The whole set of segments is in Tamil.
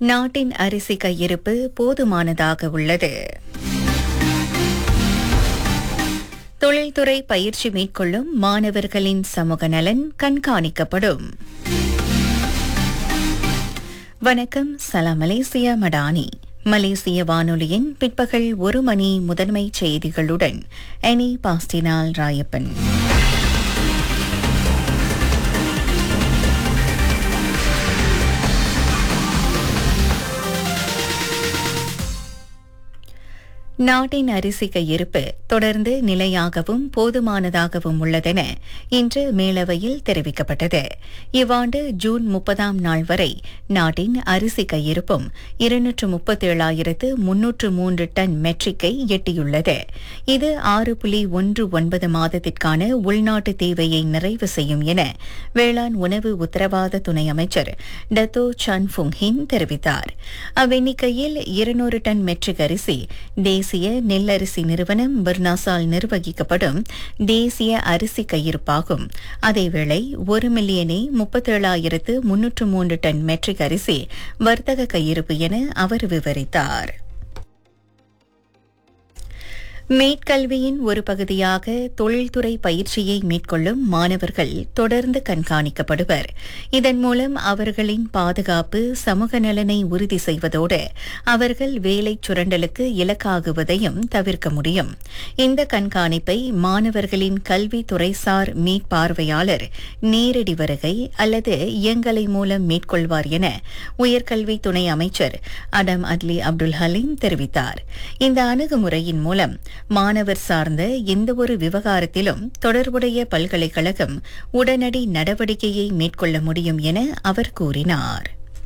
நாட்டின் அரிசி கையிருப்பு போதுமானதாக உள்ளது தொழில்துறை பயிற்சி மேற்கொள்ளும் மாணவர்களின் சமூக நலன் கண்காணிக்கப்படும் வணக்கம் சலாம் மலேசியா மடானி மலேசிய வானொலியின் பிற்பகல் ஒரு மணி முதன்மை செய்திகளுடன் எனி பாஸ்டினால் ராயப்பன் நாட்டின் அரிசி கையிருப்பு தொடர்ந்து நிலையாகவும் போதுமானதாகவும் உள்ளதென இன்று மேலவையில் தெரிவிக்கப்பட்டது இவ்வாண்டு ஜூன் முப்பதாம் நாள் வரை நாட்டின் அரிசி கையிருப்பும் இருநூற்று முப்பத்தேழாயிரத்து முன்னூற்று மூன்று டன் மெட்ரிக்கை எட்டியுள்ளது இது ஆறு புள்ளி ஒன்று ஒன்பது மாதத்திற்கான உள்நாட்டு தேவையை நிறைவு செய்யும் என வேளாண் உணவு உத்தரவாத துணை அமைச்சர் டத்தோ சன் ஃபுங்ஹின் தெரிவித்தார் அவ்வெண்ணிக்கையில் இருநூறு டன் மெட்ரிக் அரிசி தேசிய நெல்லரிசி நிறுவனம் பர்னாசால் நிர்வகிக்கப்படும் தேசிய அரிசி கையிருப்பாகும் அதேவேளை ஒரு மில்லியனே முப்பத்தேழாயிரத்து முன்னூற்று மூன்று டன் மெட்ரிக் அரிசி வர்த்தக கையிருப்பு என அவர் விவரித்தார் மேற்கல்வியின் ஒரு பகுதியாக தொழில்துறை பயிற்சியை மேற்கொள்ளும் மாணவர்கள் தொடர்ந்து கண்காணிக்கப்படுவர் இதன் மூலம் அவர்களின் பாதுகாப்பு சமூக நலனை உறுதி செய்வதோடு அவர்கள் வேலை சுரண்டலுக்கு இலக்காகுவதையும் தவிர்க்க முடியும் இந்த கண்காணிப்பை மாணவர்களின் கல்வி துறைசார் மீட்பார்வையாளர் நேரடி வருகை அல்லது இயங்கலை மூலம் மேற்கொள்வார் என உயர்கல்வி துணை அமைச்சர் அடம் அட்லி அப்துல் ஹலீம் தெரிவித்தார் இந்த அணுகுமுறையின் மூலம் மாணவர் சார்ந்த எந்தவொரு விவகாரத்திலும் தொடர்புடைய பல்கலைக்கழகம் உடனடி நடவடிக்கையை மேற்கொள்ள முடியும் என அவர் கூறினார்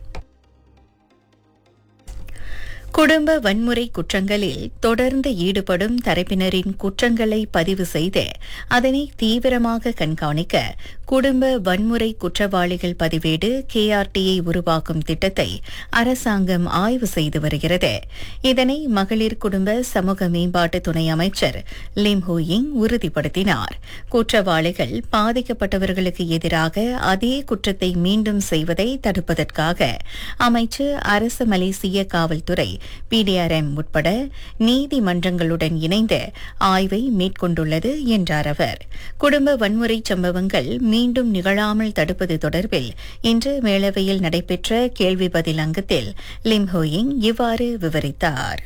குடும்ப வன்முறை குற்றங்களில் தொடர்ந்து ஈடுபடும் தரப்பினரின் குற்றங்களை பதிவு செய்து அதனை தீவிரமாக கண்காணிக்க குடும்ப வன்முறை குற்றவாளிகள் பதிவேடு கேஆர்டியை உருவாக்கும் திட்டத்தை அரசாங்கம் ஆய்வு செய்து வருகிறது இதனை மகளிர் குடும்ப சமூக மேம்பாட்டு துணை அமைச்சர் லிம் ஹூயிங் உறுதிப்படுத்தினார் குற்றவாளிகள் பாதிக்கப்பட்டவர்களுக்கு எதிராக அதே குற்றத்தை மீண்டும் செய்வதை தடுப்பதற்காக அமைச்சு அரசு மலேசிய காவல்துறை பிடிஆர்எம் உட்பட நீதிமன்றங்களுடன் இணைந்து ஆய்வை மேற்கொண்டுள்ளது என்றார் அவர் குடும்ப வன்முறை சம்பவங்கள் மீண்டும் நிகழாமல் தடுப்பது தொடர்பில் இன்று மேலவையில் நடைபெற்ற கேள்வி பதில் அங்கத்தில் லிம் ஹோயிங் இவ்வாறு விவரித்தார்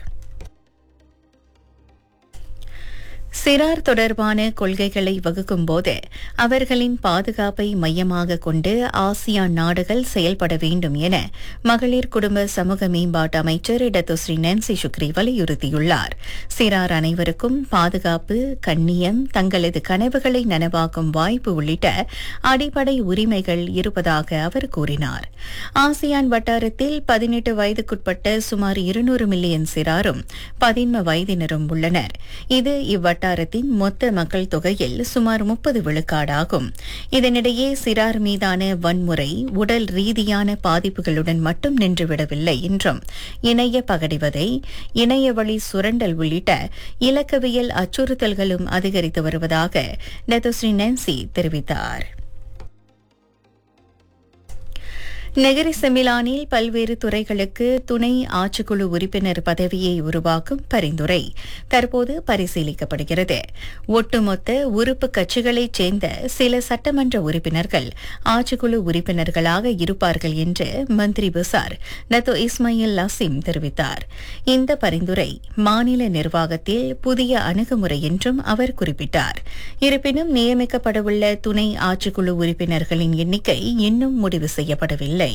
சிறார் தொடர்பான கொள்கைகளை வகுக்கும்போது அவர்களின் பாதுகாப்பை மையமாக கொண்டு ஆசியான் நாடுகள் செயல்பட வேண்டும் என மகளிர் குடும்ப சமூக மேம்பாட்டு அமைச்சர் டத்துஸ்ரீ நான்சி சுக்ரி வலியுறுத்தியுள்ளார் சிறார் அனைவருக்கும் பாதுகாப்பு கண்ணியம் தங்களது கனவுகளை நனவாக்கும் வாய்ப்பு உள்ளிட்ட அடிப்படை உரிமைகள் இருப்பதாக அவர் கூறினார் ஆசியான் வட்டாரத்தில் பதினெட்டு வயதுக்குட்பட்ட சுமார் இருநூறு மில்லியன் சிறாரும் பதின்ம வயதினரும் உள்ளனர் இது இவ்வட்டார வட்டாரத்தின் மொத்த மக்கள் தொகையில் சுமார் முப்பது விழுக்காடாகும் இதனிடையே சிறார் மீதான வன்முறை உடல் ரீதியான பாதிப்புகளுடன் மட்டும் நின்றுவிடவில்லை என்றும் இணைய பகடிவதை இணைய வழி சுரண்டல் உள்ளிட்ட இலக்கவியல் அச்சுறுத்தல்களும் அதிகரித்து வருவதாக டெதோஸ்ரீ நான்சி தெரிவித்தார் நெகிரி செமிலானில் பல்வேறு துறைகளுக்கு துணை ஆட்சிக்குழு உறுப்பினர் பதவியை உருவாக்கும் பரிந்துரை தற்போது பரிசீலிக்கப்படுகிறது ஒட்டுமொத்த உறுப்பு கட்சிகளைச் சேர்ந்த சில சட்டமன்ற உறுப்பினர்கள் ஆட்சிக்குழு உறுப்பினர்களாக இருப்பார்கள் என்று மந்திரி பசார் நத்தோ இஸ்மாயில் லசிம் தெரிவித்தார் இந்த பரிந்துரை மாநில நிர்வாகத்தில் புதிய அணுகுமுறை என்றும் அவர் குறிப்பிட்டார் இருப்பினும் நியமிக்கப்படவுள்ள துணை ஆட்சிக்குழு உறுப்பினர்களின் எண்ணிக்கை இன்னும் முடிவு செய்யப்படவில்லை இல்லை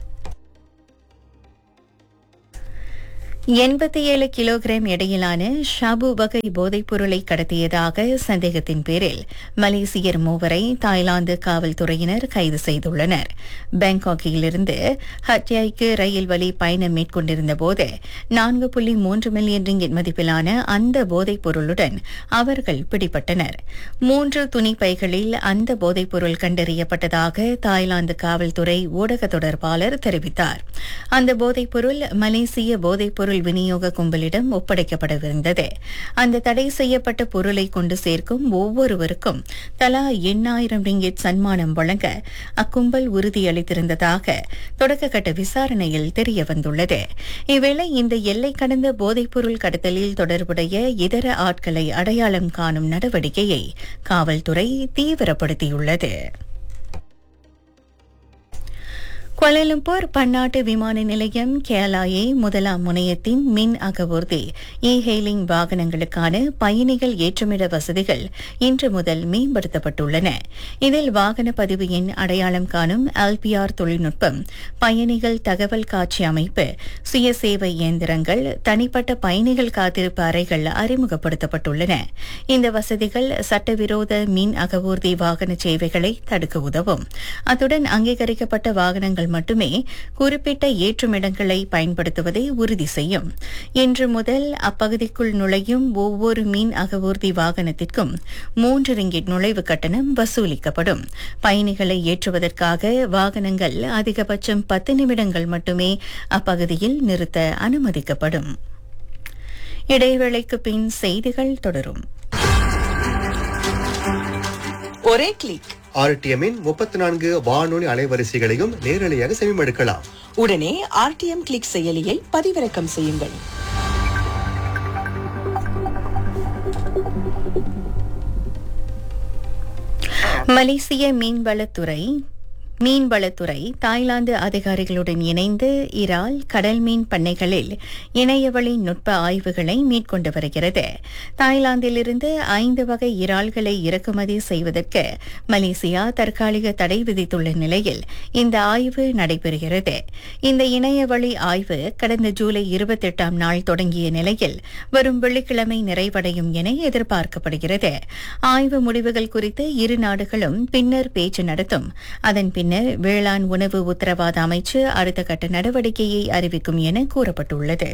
எண்பத்தி ஏழு கிலோகிராம் எடையிலான ஷாபு வகை போதைப் பொருளை கடத்தியதாக சந்தேகத்தின் பேரில் மலேசியர் மூவரை தாய்லாந்து காவல்துறையினர் கைது செய்துள்ளனர் பாங்காக்கிலிருந்து ஹட்யாய்க்கு ரயில் வழி பயணம் மேற்கொண்டிருந்த போது நான்கு புள்ளி மூன்று மில்லியன் ரிங்கிட் மதிப்பிலான அந்த போதைப் பொருளுடன் அவர்கள் பிடிபட்டனர் மூன்று துணி பைகளில் அந்த போதைப் பொருள் கண்டறியப்பட்டதாக தாய்லாந்து காவல்துறை ஊடக தொடர்பாளர் தெரிவித்தார் அந்த போதைப்பொருள் மலேசிய போதைப்பொருள் விநியோக கும்பலிடம் ஒப்படைக்கப்படவிருந்தது அந்த தடை செய்யப்பட்ட பொருளை கொண்டு சேர்க்கும் ஒவ்வொருவருக்கும் தலா எண்ணாயிரம் ரிங்கிட் சன்மானம் வழங்க அக்கும்பல் உறுதியளித்திருந்ததாக தொடக்கக்கட்ட விசாரணையில் தெரியவந்துள்ளது இவ்வேளை இந்த எல்லை கடந்த போதைப்பொருள் கடத்தலில் தொடர்புடைய இதர ஆட்களை அடையாளம் காணும் நடவடிக்கையை காவல்துறை தீவிரப்படுத்தியுள்ளது கோலாலம்பூர் பன்னாட்டு விமான நிலையம் கேலாயே முதலாம் முனையத்தின் மின் அகவூர்தி இ ஹெயிலிங் வாகனங்களுக்கான பயணிகள் ஏற்றமிட வசதிகள் இன்று முதல் மேம்படுத்தப்பட்டுள்ளன இதில் வாகன பதிவு எண் அடையாளம் காணும் எல்பிஆர் தொழில்நுட்பம் பயணிகள் தகவல் காட்சி அமைப்பு சுய சேவை இயந்திரங்கள் தனிப்பட்ட பயணிகள் காத்திருப்பு அறைகள் அறிமுகப்படுத்தப்பட்டுள்ளன இந்த வசதிகள் சட்டவிரோத மின் அகவூர்தி வாகன சேவைகளை தடுக்க உதவும் அத்துடன் அங்கீகரிக்கப்பட்ட வாகனங்கள் மட்டுமே குறிப்பிட்ட ஏற்றுமிடங்களை பயன்படுத்துவதை உறுதி செய்யும் இன்று முதல் அப்பகுதிக்குள் நுழையும் ஒவ்வொரு மீன் அகவூர்தி வாகனத்திற்கும் மூன்று ரிங்கிட் நுழைவு கட்டணம் வசூலிக்கப்படும் பயணிகளை ஏற்றுவதற்காக வாகனங்கள் அதிகபட்சம் பத்து நிமிடங்கள் மட்டுமே அப்பகுதியில் நிறுத்த அனுமதிக்கப்படும் இடைவேளைக்கு பின் செய்திகள் தொடரும் ஒரே கிளிக் ஆர்டிஎம்மின் முப்பத்தி நான்கு வானொலி அலைவரிசைகளையும் நேரலையாக செவிமடுக்கலாம் உடனே ஆர்டிஎம் கிளிக் செயலியை பதிவிறக்கம் செய்யுங்கள் மலேசிய மீன்வளத்துறை மீன்வளத்துறை தாய்லாந்து அதிகாரிகளுடன் இணைந்து இறால் கடல் மீன் பண்ணைகளில் இணையவழி நுட்ப ஆய்வுகளை மேற்கொண்டு வருகிறது தாய்லாந்திலிருந்து ஐந்து வகை இறால்களை இறக்குமதி செய்வதற்கு மலேசியா தற்காலிக தடை விதித்துள்ள நிலையில் இந்த ஆய்வு நடைபெறுகிறது இந்த இணையவழி ஆய்வு கடந்த ஜூலை இருபத்தெட்டாம் நாள் தொடங்கிய நிலையில் வரும் வெள்ளிக்கிழமை நிறைவடையும் என எதிர்பார்க்கப்படுகிறது ஆய்வு முடிவுகள் குறித்து இரு நாடுகளும் பின்னர் பேச்சு நடத்தும் அதன் பின்னர் வேளாண் உணவு உத்தரவாத அமைச்சு அடுத்த கட்ட நடவடிக்கையை அறிவிக்கும் என கூறப்பட்டுள்ளது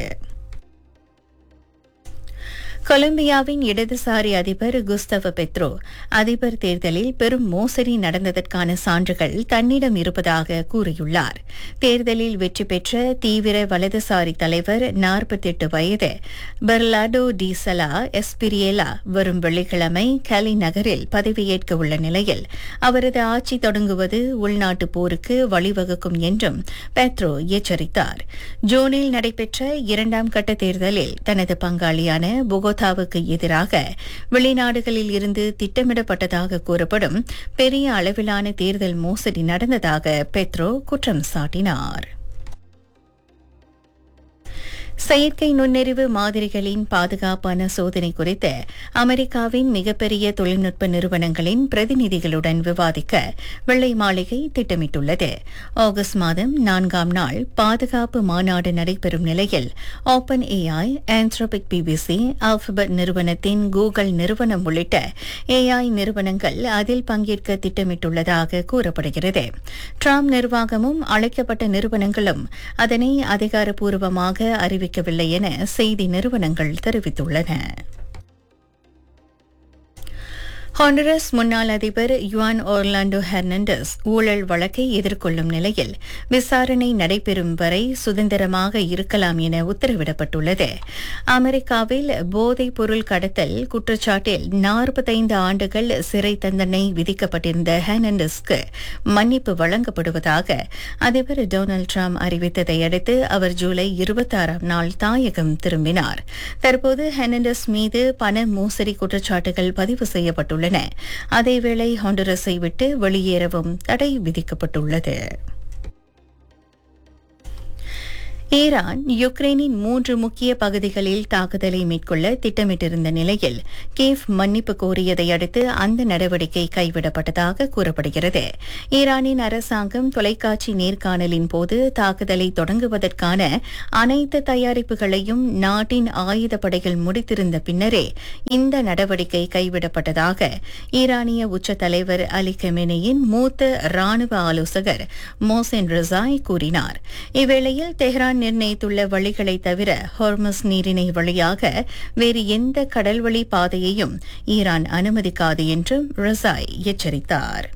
கொலம்பியாவின் இடதுசாரி அதிபர் குஸ்தவ பெத்ரோ அதிபர் தேர்தலில் பெரும் மோசடி நடந்ததற்கான சான்றுகள் தன்னிடம் இருப்பதாக கூறியுள்ளார் தேர்தலில் வெற்றி பெற்ற தீவிர வலதுசாரி தலைவர் நாற்பத்தெட்டு வயது பெர்லாடோ டி சலா எஸ்பிரியேலா வரும் வெள்ளிக்கிழமை கலி நகரில் பதவியேற்க உள்ள நிலையில் அவரது ஆட்சி தொடங்குவது உள்நாட்டு போருக்கு வழிவகுக்கும் என்றும் பெத்ரோ எச்சரித்தார் ஜூனில் நடைபெற்ற இரண்டாம் கட்ட தேர்தலில் தனது பங்காளியான புகோ போகோதாவுக்கு எதிராக வெளிநாடுகளில் இருந்து திட்டமிடப்பட்டதாக கூறப்படும் பெரிய அளவிலான தேர்தல் மோசடி நடந்ததாக பெத்ரோ குற்றம் சாட்டினார் செயற்கை நுண்ணறிவு மாதிரிகளின் பாதுகாப்பான சோதனை குறித்து அமெரிக்காவின் மிகப்பெரிய தொழில்நுட்ப நிறுவனங்களின் பிரதிநிதிகளுடன் விவாதிக்க வெள்ளை மாளிகை திட்டமிட்டுள்ளது ஆகஸ்ட் மாதம் நான்காம் நாள் பாதுகாப்பு மாநாடு நடைபெறும் நிலையில் Open AI Anthropic BBC Alphabet நிறுவனத்தின் கூகுள் நிறுவனம் உள்ளிட்ட ஏஐ நிறுவனங்கள் அதில் பங்கேற்க திட்டமிட்டுள்ளதாக கூறப்படுகிறது ட்ரம்ப் நிர்வாகமும் அழைக்கப்பட்ட நிறுவனங்களும் அதனை அதிகாரப்பூர்வமாக அறிவிக்க அறிவிக்கவில்லை என செய்தி நிறுவனங்கள் தெரிவித்துள்ளன ஹாண்டரஸ் முன்னாள் அதிபர் யுவான் ஒர்லாண்டோ ஹெர்னாண்டஸ் ஊழல் வழக்கை எதிர்கொள்ளும் நிலையில் விசாரணை நடைபெறும் வரை சுதந்திரமாக இருக்கலாம் என உத்தரவிடப்பட்டுள்ளது அமெரிக்காவில் போதைப் பொருள் கடத்தல் குற்றச்சாட்டில் நாற்பத்தைந்து ஆண்டுகள் சிறை தண்டனை விதிக்கப்பட்டிருந்த ஹெர்னாண்டஸ்க்கு மன்னிப்பு வழங்கப்படுவதாக அதிபர் டொனால்டு ட்ரம்ப் அறிவித்ததை அடுத்து அவர் ஜூலை இருபத்தாறாம் நாள் தாயகம் திரும்பினார் தற்போது ஹெர்னாண்டஸ் மீது பண மோசடி குற்றச்சாட்டுகள் பதிவு செய்யப்பட்டுள்ளன உள்ளன அதேவேளை ஹாண்டரஸை விட்டு வெளியேறவும் தடை விதிக்கப்பட்டுள்ளது ஈரான் யுக்ரைனின் மூன்று முக்கிய பகுதிகளில் தாக்குதலை மேற்கொள்ள திட்டமிட்டிருந்த நிலையில் கேவ் மன்னிப்பு கோரியதை அடுத்து அந்த நடவடிக்கை கைவிடப்பட்டதாக கூறப்படுகிறது ஈரானின் அரசாங்கம் தொலைக்காட்சி நேர்காணலின் போது தாக்குதலை தொடங்குவதற்கான அனைத்து தயாரிப்புகளையும் நாட்டின் ஆயுதப்படைகள் முடித்திருந்த பின்னரே இந்த நடவடிக்கை கைவிடப்பட்டதாக ஈரானிய உச்ச தலைவர் அலி கெமெனியின் மூத்த ராணுவ ஆலோசகர் மோசென் ரசாய் கூறினார் இவ்வேளையில் தெஹ்ரான் நிர்ணயித்துள்ள வழிகளை தவிர ஹார்மஸ் நீரிணை வழியாக வேறு எந்த கடல்வழி பாதையையும் ஈரான் அனுமதிக்காது என்றும் ரசாய் எச்சரித்தார்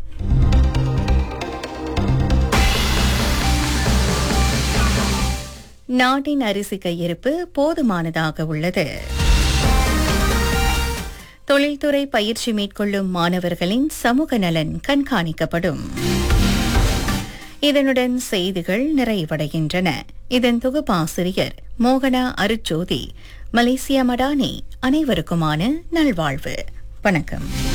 நாட்டின் அரிசி கையிருப்பு போதுமானதாக உள்ளது தொழில்துறை பயிற்சி மேற்கொள்ளும் மாணவர்களின் சமூக நலன் கண்காணிக்கப்படும் இதனுடன் செய்திகள் நிறைவடைகின்றன இதன் தொகுப்பாசிரியர் மோகனா அருட்ஜோதி மலேசியா மடானி அனைவருக்குமான நல்வாழ்வு வணக்கம்